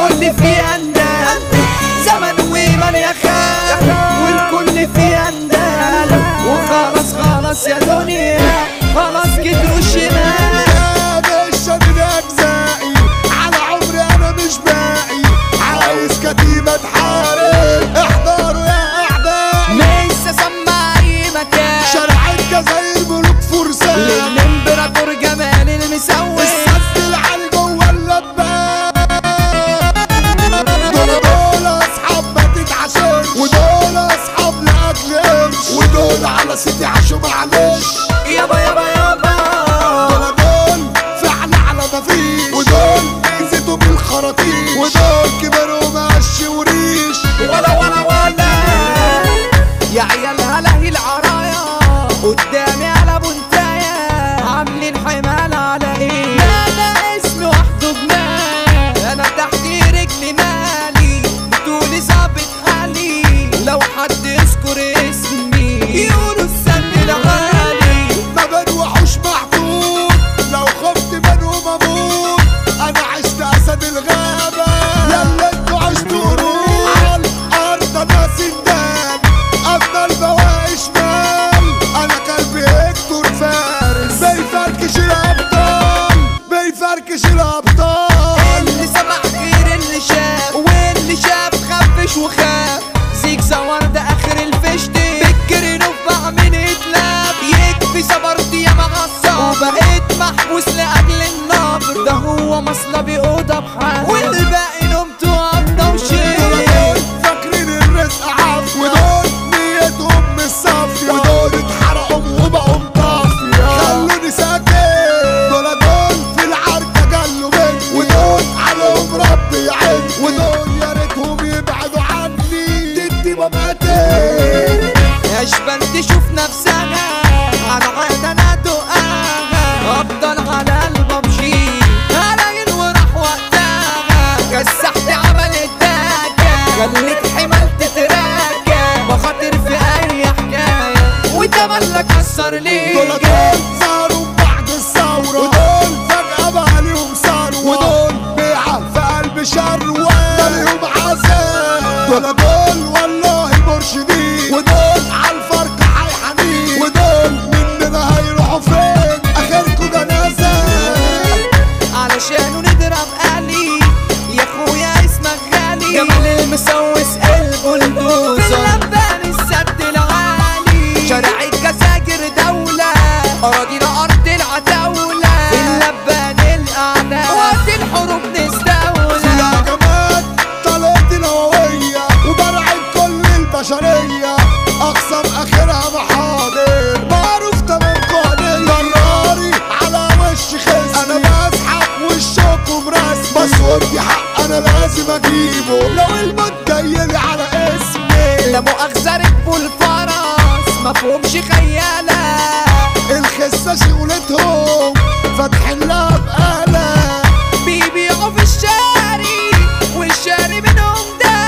والكل فيه اندال زمن ومن يخاف والكل فيه اندال وخلاص خلاص يا دنيا خلاص كتروا الشمال يا باشا من اجزائي على عمري انا مش باقي عايز كتيبة تحارب احضروا يا اعدائي لسه سمع اي مكان شارع الجزاير ملوك فرسان للامبراطور جمال المسوي السد العالي جوه اللبان دول دول اصحاب ما تتعشرش ودول اصحاب لاجل قرش ودول على سيدي عاشوا معلش يابا يابا يابا دول دول فعل على ما فيش ودول نزلوا بالخراطيش ودول كبروا ماشي وريش ولا ولا ولا يا عيال هلاهي العرايا قدامي على بنتايا عاملين حمال على ايه انا اسمي وحده جمال انا تحت رجلي مالي بتقولي ظابط حالي لو حد يذكر اسمي يقولوا السن الغالي ما بنوحوش محطوط لو خفت منهم اموت انا عشت اسد الغابة يلا انتوا عشتوا روح على الارض انا سندان اما البواقي شمال انا كلبي هيكتور فارس بيفركش الابطال بيفركش الابطال اللي سمع غير اللي شاف واللي شاف خفش وخاف زيك زور ده اخر الفشتي بالكرنوف بعمل اتلاف يكفي صبرت يا معصب وبقيت محبوس لاجل النبر ده هو مصلبي اوضه بحال والباقي نمت وقضى وشيل دول فاكرين الرزق عافية ودول نيتهم مش صافية ودول اتحرقوا وبقوا مطافية خلوني ساكت دول دول في العركة جلوا مني ودول عليهم ربي يعين ودول يا ريتهم يبعدوا عني دي ما ماتت اشبن تشوف نفسها على عاد انا دقاها افضل على الببجي هلاقي وراح وقتها كسحت عملت داكا خليت حمل تتراكا بخاطر في اي حكايه وتملك اثر دول ليك دول صاروا بعد الثورة ودول فجأة بقى ليهم ثروة ودول بيعة في قلب شروة ده ليهم عذاب دول دول والله مرشدين ودول عالفرق حيحنين ودول مننا هيروحوا فين اخركوا جنازة علشان نضرب آلي يا اخويا اسمك غالي جمال المسوس قلبه الدوزر في اللبان السد العالي شارع الجزاجر دولة أراضينا أرض العتاولة في اللبان الأعلى وقت الحروب نستولى يا جمال طلعت نووية وبرعب كل البشرية أقسم آخرها محاضر معروف تمام قانية جراري على وش خصمي أنا بسحب وشكم رسمي بس ودي حق أنا لازم أجيبه لو الموت جايلي على اسمي لا مؤاخذة ركبوا الفرس مفهومش خيالة الخسة شغلتهم فاتحين لها بقالة بيبيعوا في الشاري والشاري منهم ده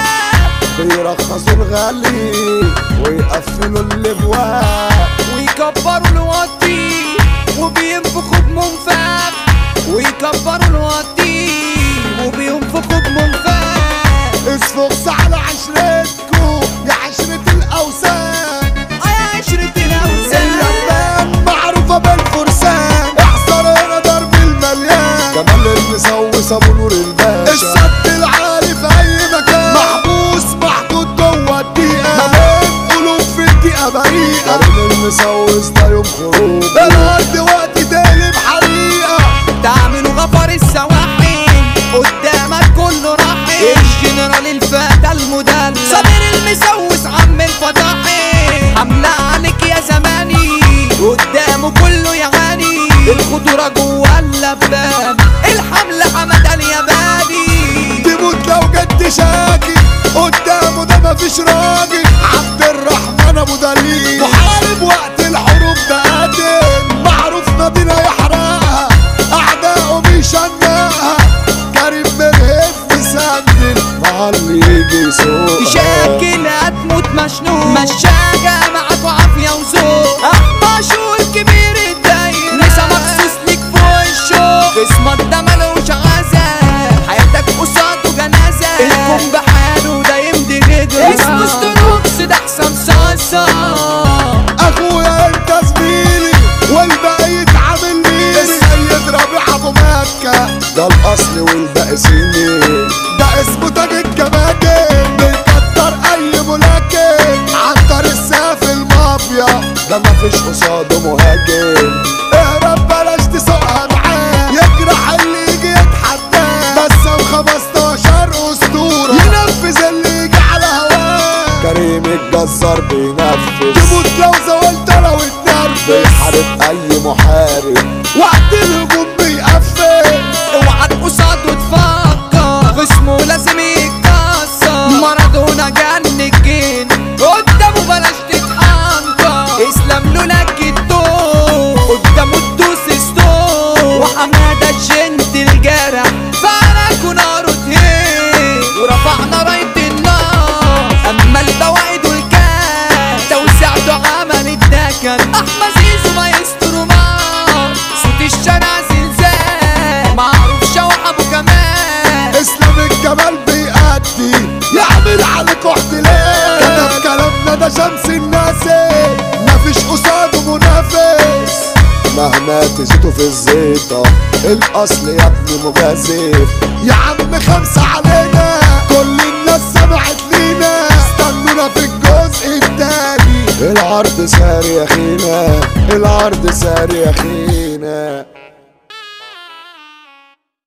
بيرخصوا الغالي ويقفلوا الابواب ويكبروا الوطي وبينفخوا بمنفاخ ويكبروا الوطي وبينفخوا بمنفاخ اسفقس على عشرتكو يا عشرة الأوسان يا عشرة الأوزان اللبان معروفة بالفرسان احذر هنا ضرب المليان جمال المسوي ابو نور الباشا السد العالي في أي مكان محبوس محدود جوه الدقيقة ما بين قلوب في الدقيقة بريئة كريم المسوس ده يوم خروج الأرض وقت تقلب حريقة تعملوا غفر السواحل قدامك كله راحل الجنرال الفتى المدلل صابر المسوس عم الفضاحل حملة عليك يا زماني قدامه كله يعاني الخطورة جوه اللبان الحملة حمد الياباني تموت لو جد شاكي قدامه ده مفيش راجل عبد الرحمن ابو دليل محارب وقت الحروب ده قاتل معروف مدينة يحرقها اعدائه بيشنقها كريم مرهف مسندل مع اللي يجي يسوق شاكل هتموت مشنوق مشاجة معاك وعافية وذوق أحمشوا الكبير الدايرة نسا مخصوص ليك فوق الشوق اسمك ده ملوش غزة حياتك قصاده جنازة ده مفيش قصاده مهاجم اهرب بلاش تسوقها معاه يجرح اللي يجي يتحداه بس 15 اسطوره ينفذ اللي يجي على هواه كريم الجزار بينفذ تموت لو زولت لو اتنرفز بيحارب اي محارب وقت الهجوم بيقفل اوعى قصاد وتفكر خصمه لازم يتكسر مارادونا جن الجن قدامه بلاش تتحنكر اسلام لولاك الدور قدامه تدوس ستور وحمادة الجنت الجرح فعلك ناره تهين ورفعنا راية النار اما البواعد والكاس توسعته عمل الدكن احمد زيزو ما يسترمار صوت الشارع زلزال معروف شوح ابو كمال اسلام الجمال بيأدي يعمل عليك احتلال كتب كلامنا ده شمس الناس مفيش قصاده منافس مهما تزيدوا في الزيطة الأصل يا ابني مجازف يا عم خمسة علينا كل الناس سمعت لينا استنونا في الجزء التاني العرض ساري يا خينا العرض ساري يا خينا